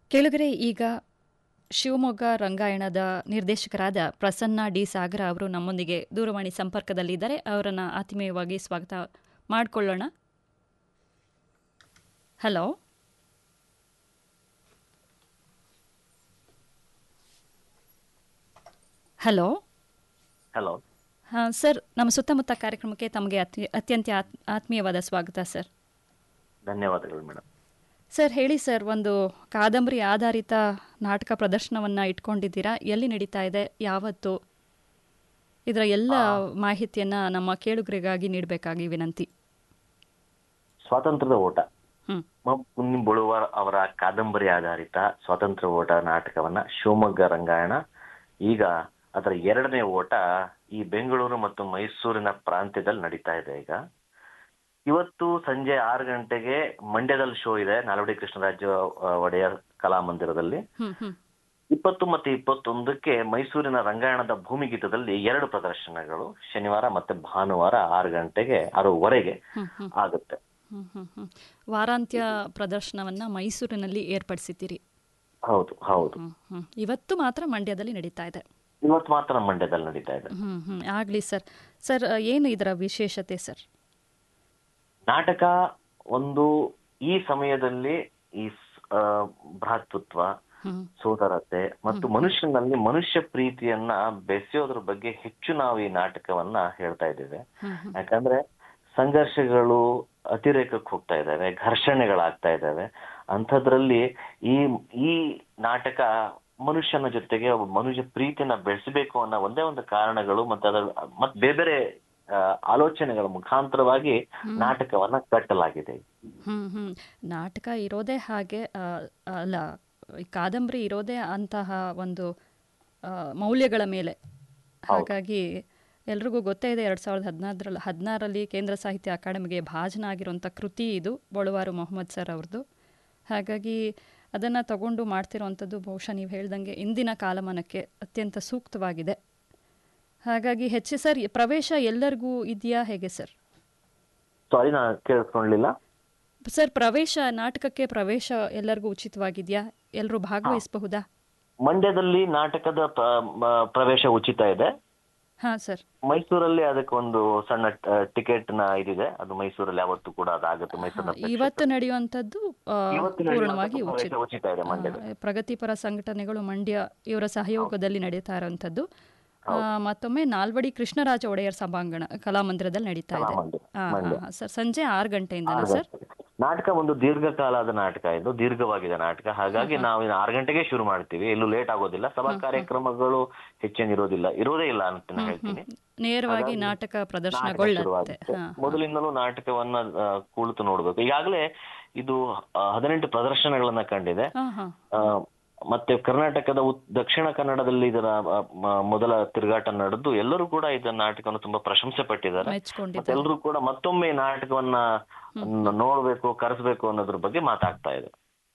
ಕೇಳುಗರೆ ಈಗ ಶಿವಮೊಗ್ಗ ರಂಗಾಯಣದ ನಿರ್ದೇಶಕರಾದ ಪ್ರಸನ್ನ ಡಿ ಸಾಗರ ಅವರು ನಮ್ಮೊಂದಿಗೆ ದೂರವಾಣಿ ಸಂಪರ್ಕದಲ್ಲಿದ್ದಾರೆ ಅವರನ್ನು ಆತ್ಮೀಯವಾಗಿ ಸ್ವಾಗತ ಮಾಡಿಕೊಳ್ಳೋಣ ಹಲೋ ಹಲೋ ಹಲೋ ಹಾಂ ಸರ್ ನಮ್ಮ ಸುತ್ತಮುತ್ತ ಕಾರ್ಯಕ್ರಮಕ್ಕೆ ತಮಗೆ ಅತಿ ಅತ್ಯಂತ ಆತ್- ಆತ್ಮೀಯವಾದ ಸ್ವಾಗತ ಸರ್ ಧನ್ಯವಾದಗಳು ಮೇಡಮ್ ಸರ್ ಹೇಳಿ ಸರ್ ಒಂದು ಕಾದಂಬರಿ ಆಧಾರಿತ ನಾಟಕ ಪ್ರದರ್ಶನವನ್ನು ಇಟ್ಕೊಂಡಿದ್ದೀರಾ ಎಲ್ಲಿ ನಡೀತಾ ಇದೆ ಯಾವತ್ತು ಇದರ ಎಲ್ಲ ಮಾಹಿತಿಯನ್ನು ನಮ್ಮ ಕೇಳುಗರಿಗಾಗಿ ನೀಡಬೇಕಾಗಿ ವಿನಂತಿ ಸ್ವಾತಂತ್ರ್ಯದ ಓಟ ಹ್ಞೂ ಮ ಕುನ್ನಿ ಬಳುವಾರ್ ಅವರ ಕಾದಂಬರಿ ಆಧಾರಿತ ಸ್ವಾತಂತ್ರ್ಯ ಓಟ ನಾಟಕವನ್ನ ಶಿವಮೊಗ್ಗ ರಂಗಾಯಣ ಈಗ ಅದರ ಎರಡನೇ ಓಟ ಈ ಬೆಂಗಳೂರು ಮತ್ತು ಮೈಸೂರಿನ ಪ್ರಾಂತ್ಯದಲ್ಲಿ ನಡೀತಾ ಇದೆ ಈಗ ಇವತ್ತು ಸಂಜೆ ಆರು ಗಂಟೆಗೆ ಮಂಡ್ಯದಲ್ಲಿ ಶೋ ಇದೆ ನಾಲ್ವಡಿ ಕೃಷ್ಣರಾಜ ಆ, ಒಡೆಯರ್ ಕಲಾಮಂದಿರದಲ್ಲಿ ಹ್ಞೂ ಹ್ಞೂ ಇಪ್ಪತ್ತು ಮತ್ತು ಇಪ್ಪತ್ತೊಂದಕ್ಕೆ ಮೈಸೂರಿನ ರಂಗಾಯಣದ ಭೂಮಿಗೀತದಲ್ಲಿ ಎರಡು ಪ್ರದರ್ಶನಗಳು ಶನಿವಾರ ಮತ್ತೆ ಭಾನುವಾರ ಆರು ಗಂಟೆಗೆ ಆರೂವರೆಗೆ ಹ್ಞೂ ಹ್ಞೂ ಆಗುತ್ತೆ ಹ್ಞೂ ಹ್ಞೂ ಹ್ಞೂ ವಾರಾಂತ್ಯ ಪ್ರದರ್ಶನವನ್ನು ಮೈಸೂರಿನಲ್ಲಿ ಏರ್ಪಡಿಸಿದ್ದೀರಿ ಹೌದು ಹೌದು ಹ್ಞೂ ಹ್ಞೂ ಇವತ್ತು ಮಾತ್ರ ಮಂಡ್ಯದಲ್ಲಿ ನಡೀತಾ ಇದೆ ಇವತ್ತು ಮಾತ್ರ ಮಂಡ್ಯದಲ್ಲಿ ನಡೀತಾ ಇದೆ ಹ್ಞೂ ಹ್ಞೂ ಆಗಲಿ ಸರ್ ಸರ್ ಏನು ಇದರ ವಿಶೇಷತೆ ಸರ್ ನಾಟಕ ಒಂದು ಈ ಸಮಯದಲ್ಲಿ ಈ ಸ್- ಆ, ಭ್ರಾತೃತ್ವ ಹ್ಞೂ ಸೋದರತೆ ಮತ್ತು ಮನುಷ್ಯನಲ್ಲಿ ಮನುಷ್ಯ ಪ್ರೀತಿಯನ್ನ ಬೆಸೆಯೋದ್ರ ಬಗ್ಗೆ ಹೆಚ್ಚು ನಾವು ಈ ನಾಟಕವನ್ನ ಹೇಳ್ತಾ ಇದ್ದೇವೆ ಹ್ಞೂ ಹ್ಞೂ ಯಾಕಂದ್ರೆ ಸಂಘರ್ಷಗಳು ಅತಿರೇಕಕ್ಕೆ ಹೋಗ್ತಾ ಇದ್ದಾವೆ ಘರ್ಷಣೆಗಳಾಗ್ತಾ ಇದ್ದಾವೆ ಅಂಥದ್ರಲ್ಲಿ ಈ ಈ ನಾಟಕ ಮನುಷ್ಯನ ಜೊತೆಗೆ ಒಬ್ಬ ಮನುಷ್ಯ ಪ್ರೀತಿಯನ್ನ ಬೆಳೆಸಬೇಕು ಅನ್ನೋ ಒಂದೇ ಒಂದು ಕಾರಣಗಳು ಮತ್ತೆ ಅದರ ಮತ್ತೆ ಬೇರೆ ಬೇರೆ ಆ, ಆಲೋಚನೆಗಳ ಮುಖಾಂತರವಾಗಿ ನಾಟಕವನ್ನ ಕಟ್ಟಲಾಗಿದೆ ಹ್ಮ್ ಹ್ಮ್ ನಾಟಕ ಇರೋದೇ ಹಾಗೆ ಆ, ಅಲ್ಲ ಈ ಕಾದಂಬರಿ ಇರೋದೇ ಅಂತಹ ಒಂದು ಆ, ಮೌಲ್ಯಗಳ ಮೇಲೆ ಹಾಗಾಗಿ ಎಲ್ರಿಗೂ ಗೊತ್ತೇ ಇದೆ ಎರಡು ಸಾವಿರದ ಹದಿನಾರರಲ್ಲಿ ಹದಿನಾರರಲ್ಲಿ ಕೇಂದ್ರ ಸಾಹಿತ್ಯ ಅಕಾಡೆಮಿಗೆ ಭಾಜನ ಆಗಿರುವಂಥ ಕೃತಿ ಇದು ಬಳುವಾರು ಮೊಹಮ್ಮದ್ ಸರ್ ಅವ್ರದ್ದು ಹಾಗಾಗಿ ಅದನ್ನು ತಗೊಂಡು ಮಾಡ್ತಿರೋವಂಥದ್ದು ಬಹುಶಃ ನೀವು ಹೇಳ್ದಂಗೆ ಇಂದಿನ ಕಾಲಮಾನಕ್ಕೆ ಅತ್ಯಂತ ಸೂಕ್ತವಾಗಿದೆ ಹಾಗಾಗಿ ಹೆಚ್ಚು ಸರ್ ಪ್ರವೇಶ ಎಲ್ಲರಿಗೂ ಇದೆಯಾ ಹೇಗೆ ಸರ್ ಸಾರಿ ನಾ ಕೇಳಿಸ್ಕೊಳ್ಳಿಲ್ಲ ಸರ್ ಪ್ರವೇಶ ನಾಟಕಕ್ಕೆ ಪ್ರವೇಶ ಎಲ್ಲರಿಗೂ ಉಚಿತವಾಗಿದೆಯಾ ಎಲ್ಲರೂ ಭಾಗವಹಿಸಬಹುದಾ ಮಂಡ್ಯದಲ್ಲಿ ನಾಟಕದ ಪ್ರ- ಮ- ಪ್ರವೇಶ ಉಚಿತ ಇದೆ ಹಾಂ ಸರ್ ಮೈಸೂರಲ್ಲಿ ಅದಕ್ಕೆ ಒಂದು ಸಣ್ಣ ಟಿಕೆಟ್ ನ ಇದಿದೆ ಅದು ಮೈಸೂರಲ್ಲಿ ಯಾವತ್ತೂ ಕೂಡ ಅದಾಗುತ್ತೆ ಮೈಸೂರಿನ ಇವತ್ತು ನಡೆಯುವಂಥದ್ದು ಆ, ಇವತ್ತು ಪೂರ್ಣವಾಗಿ ನಡೆಯುವಂಥದ್ದು ಉಚಿತ ಪ್ರವೇಶ ಉಚಿತ ಇದೆ ಮಂಡ್ಯದಲ್ಲಿ ಆ, ಪ್ರಗತಿಪರ ಸಂಘಟನೆಗಳು ಮಂಡ್ಯ ಇವರ ಸಹಯೋಗದಲ್ಲಿ ನಡೀತಾ ಇರುವಂಥದ್ದು ಆ, ಮತ್ತೊಮ್ಮೆ ನಾಲ್ವಡಿ ಕೃಷ್ಣರಾಜ ಒಡೆಯರ್ ಸಭಾಂಗಣ ಕಲಾಮಂದಿರದಲ್ಲಿ ನಡೀತಾ ಇದೆ ಕಲಾಮಂದಿರ, ಆ, ಆ, ಮಂಡ್ಯ. ಆ, ಸರ್ ಸಂಜೆ ಆರು ಗಂಟೆಯಿಂದನಾ ಸರ್ ನಾಟಕ ಒಂದು ದೀರ್ಘಕಾಲದ ನಾಟಕ ಇದು ದೀರ್ಘವಾಗಿದೆ ನಾಟಕ ಹಾಗಾಗಿ ನಾವು ಇನ್ನು ಆರು ಗಂಟೆಗೆ ಶುರು ಮಾಡ್ತೀವಿ ಎಲ್ಲೂ ಲೇಟ್ ಆಗೋದಿಲ್ಲ ಸಭಾ ಕಾರ್ಯಕ್ರಮಗಳು ಹೆಚ್ಚೇನಿರೋದಿಲ್ಲ ಇರೋದೇ ಇಲ್ಲ ಅಂತ ನಾನು ಹೇಳ್ತೀನಿ ನೇರವಾಗಿ ನಾಟಕ ನಾಟಕ ಪ್ರದರ್ಶನಗೊಳ್ಳುತ್ತೆ ಶುರುವಾಗುತ್ತೆ. ಹಾಂ ಮೊದಲಿಂದಲೂ ನಾಟಕವನ್ನ ಆ, ಕುಳಿತು ನೋಡ್ಬೇಕು ಈಗಾಗಲೇ ಇದು ಆ, ಹದಿನೆಂಟು ಪ್ರದರ್ಶನಗಳನ್ನ ಕಂಡಿದೆ ಹಾಂ ಹಾಂ ಆ, ಮತ್ತೆ ಕರ್ನಾಟಕದ ಉತ್- ದಕ್ಷಿಣ ಕನ್ನಡದಲ್ಲಿ ಇದರ ಆ, ಮ- ಮೊದಲ ತಿರುಗಾಟ ನಡೆದು ಎಲ್ಲರೂ ಕೂಡ ಇದನ್ನ ನಾಟಕವನ್ನು ತುಂಬಾ ಪ್ರಶಂಸೆ ಪಟ್ಟಿದ್ದಾರೆ ಮತ್ತೆ ಮೆಚ್ಕೊಂಡಿದ್ದಾರೆ ಎಲ್ಲರೂ ಕೂಡ ಮತ್ತೊಮ್ಮೆ ಈ ನಾಟಕವನ್ನ ನ- ನೋಡ್ಬೇಕು ಕರೆಸ್ಬೇಕು ಅನ್ನೋದ್ರ ಬಗ್ಗೆ ಮಾತಾಡ್ತಾ ಇದೆ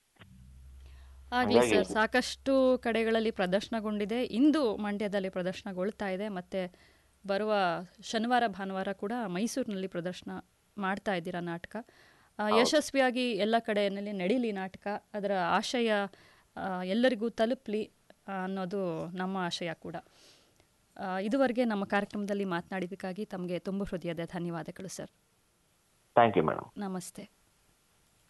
ಆಗಲಿ ಸರ್ ಸಾಕಷ್ಟು ಕಡೆಗಳಲ್ಲಿ ಪ್ರದರ್ಶನಗೊಂಡಿದೆ ಇಂದು ಮಂಡ್ಯದಲ್ಲಿ ಪ್ರದರ್ಶನಗೊಳ್ತಾ ಇದೆ ಮತ್ತು ಬರುವ ಶನಿವಾರ ಭಾನುವಾರ ಕೂಡ ಮೈಸೂರಿನಲ್ಲಿ ಪ್ರದರ್ಶನ ಮಾಡ್ತಾ ಇದ್ದೀರಾ ನಾಟಕ ಆ, ಯಶಸ್ವಿಯಾಗಿ ಎಲ್ಲ ಕಡೆಯಲ್ಲಿ ನಡೀಲಿ ನಾಟಕ ಅದರ ಆಶಯ ಆ, ಎಲ್ಲರಿಗೂ ತಲುಪಲಿ ಅನ್ನೋದು ನಮ್ಮ ಆಶಯ ಕೂಡ ಆ, ಇದುವರೆಗೆ ನಮ್ಮ ಕಾರ್ಯಕ್ರಮದಲ್ಲಿ ಮಾತನಾಡಿದ್ದಕ್ಕಾಗಿ ತಮಗೆ ತುಂಬ ಹೃದಯದ ಧನ್ಯವಾದಗಳು ಸರ್ ಥ್ಯಾಂಕ್ ಯು ಮೇಡಮ್ ನಮಸ್ತೆ